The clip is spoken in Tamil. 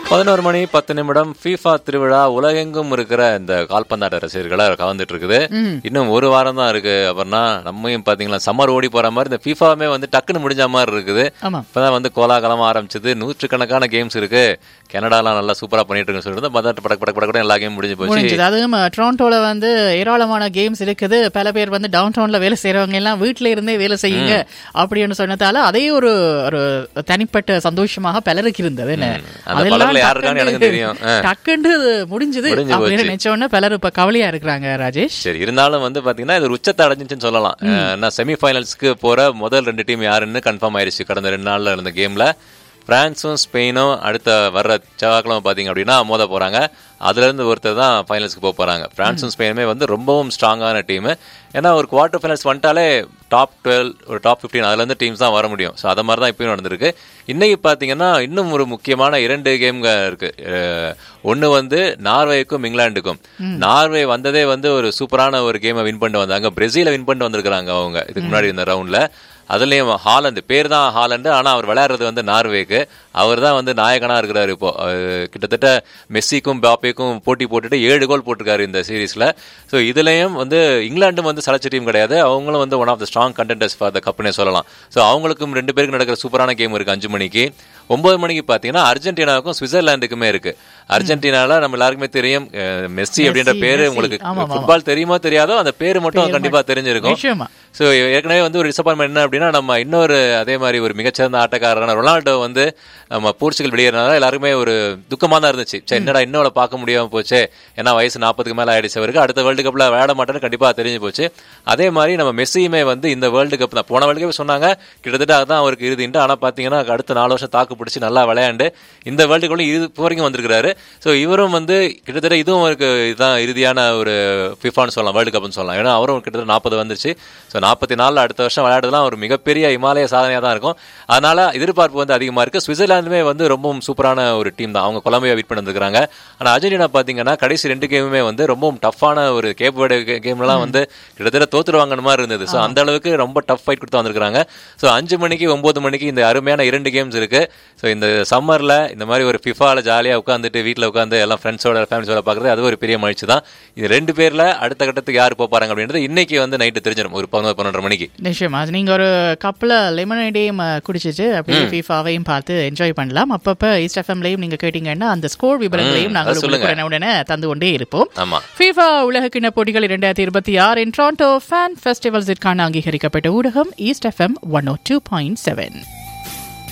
பதினோரு மணி பத்து நிமிடம் ஃபீஃபா திருவிழா உலகெங்கும் இருக்கிற இந்த கால்பந்தாட்ட ரசிகர்களை கலந்துட்டு இருக்குது இன்னும் ஒரு வாரம் தான் இருக்கு அப்புறம்னா நம்மையும் பாத்தீங்களா சம்மர் ஓடி போற மாதிரி இந்த ஃபீஃபாவுமே வந்து டக்குன்னு முடிஞ்ச மாதிரி இருக்குது ஆமா இப்பதான் வந்து கோலாகலமா ஆரம்பிச்சது நூற்றுக்கணக்கான கேம்ஸ் இருக்கு கனடாலாம் நல்லா சூப்பரா பண்ணிட்டு இருக்குன்னு சொல்லிட்டு பதட்டு படக்கு படக்கு படக்கு எல்லா கேம் முடிஞ்சு போச்சு முடிஞ்சது அதுவும் டொரண்டோல வந்து ஏராளமான கேம்ஸ் இருக்குது பல பேர் வந்து டவுன் டவுன்ல வேலை செய்யறவங்க எல்லாம் வீட்ல இருந்தே வேலை செய்யுங்க அப்படின்னு சொன்னதால அதே ஒரு ஒரு தனிப்பட்ட சந்தோஷமாக பலருக்கு இருந்தது என்ன? அந்த அதெல்லாம் பலர்ல யார் இருக்கான்னு டக்குன்னு எனக்கு தெரியும். ஆ. டக்குன்னு இது முடிஞ்சது முடிஞ்சு அப்படின்னு போச்சு. நினைச்ச உடனே பலர் இப்ப கவலையா இருக்கிறாங்க ராஜேஷ் சரி இருந்தாலும் வந்து பாத்தீங்கன்னா இது ஒரு உச்சத்தை அடைஞ்சிச்சுன்னு சொல்லலாம் நான் செமி ஃபைனல்ஸ்க்கு போற முதல் ரெண்டு டீம் யாருன்னு கன்ஃபார்ம் ஆயிருச்சு கடந்த ரெண்டு நாள்ல இருந்த கேம்ல பிரான்ஸும் ஸ்பெயினும் அடுத்த வர்ற செவ்வாய்க்கிழமை பாத்தீங்க அப்படின்னா மோத போறாங்க அதுல இருந்து ஒருத்தர் தான் ஃபைனல்ஸ்க்கு போக போறாங்க பிரான்ஸும் ஸ்பெயினுமே வந்து ரொம்பவும் ஸ்ட்ராங்கான டீம் ஏன்னா ஒரு குவார்டர் ஃபைனல்ஸ் வந்துட்டாலே டாப் டுவெல் ஒரு டாப் ஃபிஃப்டீன் அதுல இருந்து டீம்ஸ் தான் வர முடியும் ஸோ அதை மாதிரி தான் இப்பயும் நடந்திருக்கு இன்னைக்கு பாத்தீங்கன்னா இன்னும் ஒரு முக்கியமான இரண்டு கேம்க இருக்கு ஒன்னு வந்து நார்வேக்கும் இங்கிலாந்துக்கும் நார்வே வந்ததே வந்து ஒரு சூப்பரான ஒரு கேமை வின் பண்ணிட்டு வந்தாங்க பிரேசில வின் பண்ணிட்டு வந்திருக்காங்க அவங்க இதுக்கு முன்னாடி இந்த ரவுண்ட்ல அதுலயும் ஹாலந்து பேர் தான் ஹாலண்டு ஆனா அவர் விளையாடுறது வந்து நார்வேக்கு அவர் தான் வந்து நாயகனா இருக்கிறாரு இப்போ அஹ் கிட்டத்தட்ட மெஸ்ஸிக்கும் பாப்பேக்கும் போட்டி போட்டுட்டு ஏழு கோல் போட்டிருக்காரு இந்த சீரீஸ்ல ஸோ இதுலயும் வந்து இங்கிலாண்டும் வந்து சலச்ச டீம் கிடையாது அவங்களும் வந்து one of the strong contenders for the கப்னே சொல்லலாம் ஸோ அவங்களுக்கும் ரெண்டு பேருக்கு நடக்கிற சூப்பரான கேம் இருக்கு அஞ்சு மணிக்கு ஒன்பது மணிக்கு பாத்தீங்கன்னா அர்ஜென்டினாவுக்கும் சுவிட்சர்லாந்துக்குமே இருக்கு அர்ஜென்டினால நம்ம எல்லாருக்குமே தெரியும் அஹ் மெஸ்ஸி அப்படின்ற மெஸ்ஸி, பேரு மெஸ்ஸி. உங்களுக்கு ஆமா, ஆமா. ஃபுட்பால் தெரியுமோ தெரியாதோ அந்த பேரு மட்டும் பேரு கண்டிப்பா தெரிஞ்சிருக்கும் நிச்சயமா ஸோ ஏற்கனவே வந்து ஒரு டிசப்பாயின்மெண்ட் என்ன அப்படின்னா நம்ம இன்னொரு அதே மாதிரி ஒரு மிகச்சிறந்த ஆட்டக்காரரான ரொனால்டோ வந்து நம்ம போர்ச்சுகல் வெளியேறனால எல்லாருமே ஒரு துக்கமா தான் இருந்துச்சு சரி என்னடா இன்னொரு பார்க்க முடியாம போச்சே ஏன்னா வயசு நாற்பதுக்கு மேல ஆயிடுச்சு அவருக்கு அடுத்த வேர்ல்டு கப்ல விளையாட மாட்டேன்னு கண்டிப்பா தெரிஞ்சு போச்சு அதே மாதிரி நம்ம மெஸ்ஸியுமே வந்து இந்த வேர்ல்டு கப் தான் போன வேர்ல்டு கப் சொன்னாங்க கிட்டத்தட்ட அதுதான் அவருக்கு இறுதின்ட்டு ஆனா பாத்தீங்கன்னா அடுத்த நாலு வருஷம் தாக்கு பிடிச்சி நல்லா விளையாண்டு இந்த வேர்ல்டு கப்ல இது இப்போ வரைக்கும் வந்திருக்காரு ஸோ இவரும் வந்து கிட்டத்தட்ட இதுவும் அவருக்கு இதுதான் இறுதியான ஒரு ஃபிஃபான்னு சொல்லலாம் வேர்ல்டு கப்னு சொல்லலாம் ஏன்னா அவரும் கிட்டத்தட்ட நாற்பது வந்துருச்சு ஸோ நாற்பத்தி நாலில் அடுத்த வருஷம் விளையாடுறதுலாம் ஒரு மிகப்பெரிய இமாலய சாதனையாக தான் இருக்கும் அதனால எதிர்பார்ப்பு வந்து அதிகமாக இருக்கு சுவிட்சர்லாந்துமே வந்து ரொம்பவும் சூப்பரான ஒரு டீம் தான் அவங்க கொலம்பியா விட் பண்ணி வந்திருக்காங்க ஆனால் அர்ஜென்டினா பார்த்தீங்கன்னா கடைசி ரெண்டு கேமுமே வந்து ரொம்பவும் டஃப்பான ஒரு கேப் வேர்டு கேம்லாம் வந்து கிட்டத்தட்ட தோத்துருவாங்கன்னு மாதிரி இருந்தது ஸோ அந்த அளவுக்கு ரொம்ப டஃப் ஃபைட் கொடுத்து வந்திருக்காங்க ஸோ அஞ்சு மணிக்கு ஒன்பது மணிக்கு இந்த அருமையான இரண்டு கேம்ஸ் இருக்கு ஸோ இந்த சம்மர்ல இந்த மாதிரி ஒரு ஃபிஃபால ஜாலியாக உட்காந்துட்டு வீட்டில் உட்காந்து எல்லாம் ஃப்ரெண்ட்ஸோட ஃபேமிலிஸோட பார்க்குறது அது ஒரு பெரிய மகிழ்ச்சி தான் இது ரெண்டு பேர்ல அடுத்த கட்டத்துக்கு யார் போறாங்க அப்படின்றது இன்னைக்கு வந்து நைட்டு தெரிஞ்சிடும் ஒரு பதினோரு பன்னெண்டரை மணிக்கு நிச்சயமா அது நீங்க ஒரு கப்பில் லெமனேடையும் குடிச்சிட்டு அப்படியே ஃபீஃபாவையும் பார்த்து என்ஜாய் பண்ணலாம் அப்பப்ப ஈஸ்ட் எஃப்எம்லையும் நீங்க கேட்டீங்கன்னா அந்த ஸ்கோர் விவரங்களையும் நாங்கள் அது சொல்லுங்க. உங்களுக்கு உடனே உடனே தந்து கொண்டே இருப்போம் ஆமா ஃபீஃபா உலக கிண்ண போட்டிகள் இரண்டாயிரத்தி இருபத்தி ஆறின் டொரண்டோ ஃபேன் ஃபெஸ்டிவல்ஸிற்கான அங்கீகரிக்கப்பட்ட ஊடகம் east FM one O two point seven